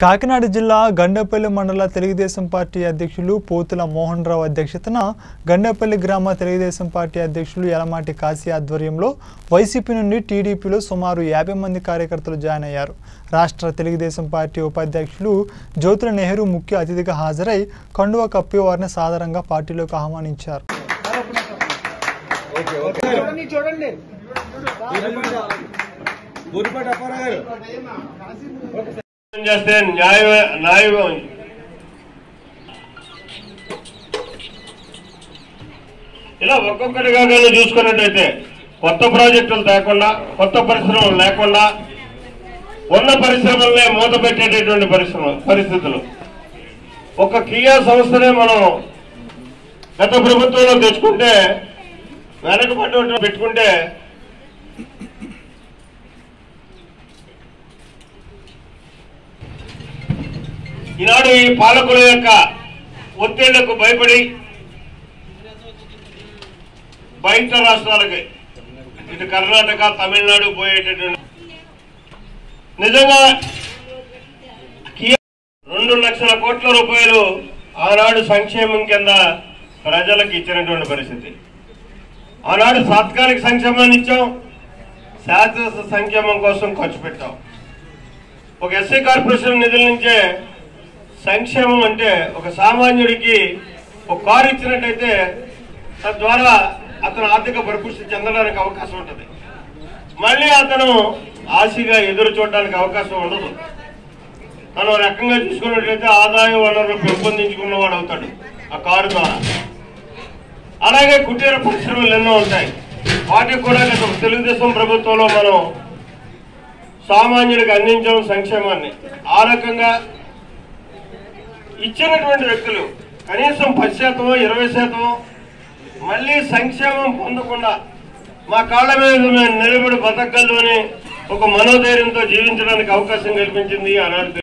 కాకినాడ జిల్లా గండపల్లి మండల తెలుగుదేశం పార్టీ అధ్యక్షులు పోతుల మోహన్ రావు అధ్యక్షతన గండపల్లి గ్రామ తెలుగుదేశం పార్టీ అధ్యక్షులు యలమాటి కాశీ ఆధ్వర్యంలో వైసీపీ నుండి టీడీపీలో సుమారు యాభై మంది కార్యకర్తలు జాయిన్ అయ్యారు రాష్ట్ర తెలుగుదేశం పార్టీ ఉపాధ్యక్షులు జ్యోతుల నెహ్రూ ముఖ్య అతిథిగా హాజరై కండువా కప్పి వారిని సాధారణంగా పార్టీలోకి ఆహ్వానించారు చూడండి చూడండి గురిపాటి అప్పారావు గారు చేస్తే న్యాయ న్యాయం ఇలా ఒక్కొక్కటిగా కానీ చూసుకున్నట్టయితే కొత్త ప్రాజెక్టులు తేకుండా కొత్త పరిశ్రమలు లేకుండా ఉన్న పరిశ్రమలనే మూత పెట్టేటటువంటి పరిశ్రమ పరిస్థితులు ఒక కియా సంస్థనే మనం గత ప్రభుత్వంలో తెచ్చుకుంటే వెనకబడి పెట్టుకుంటే ఈనాడు ఈ పాలకుల యొక్క ఒత్తిళ్లకు భయపడి బయట రాష్ట్రాలకి ఇటు కర్ణాటక తమిళనాడు పోయేటటువంటి నిజంగా కియా రెండు లక్షల కోట్ల రూపాయలు ఆనాడు సంక్షేమం కింద ప్రజలకు ఇచ్చినటువంటి పరిస్థితి ఆనాడు తాత్కాలిక సంక్షేమాన్ని ఇచ్చాం శాశ్వత సంక్షేమం కోసం ఖర్చు పెట్టాం ఒక ఎస్సీ కార్పొరేషన్ నిధుల నుంచే సంక్షేమం అంటే ఒక సామాన్యుడికి ఒక కారు ఇచ్చినట్టయితే తద్వారా అతను ఆర్థిక పరిపుష్టి చెందడానికి అవకాశం ఉంటుంది మళ్ళీ అతను ఆశగా ఎదురు చూడడానికి అవకాశం ఉండదు తను ఒక రకంగా చూసుకున్నట్లయితే ఆదాయ వనరులు పెంపొందించుకున్నవాడు అవుతాడు ఆ కారు ద్వారా అలాగే కుటీర పరిశ్రమలు ఎన్నో ఉంటాయి వాటికి కూడా గత తెలుగుదేశం ప్రభుత్వంలో మనం సామాన్యుడికి అందించాం సంక్షేమాన్ని ఆ రకంగా ఇచ్చినటువంటి వ్యక్తులు కనీసం పది శాతం ఇరవై శాతం మళ్ళీ సంక్షేమం పొందకుండా మా కాళ్ళ మీద మేము నిలబడి బతకగలమని ఒక మనోధైర్యంతో జీవించడానికి అవకాశం కల్పించింది ఆనాడు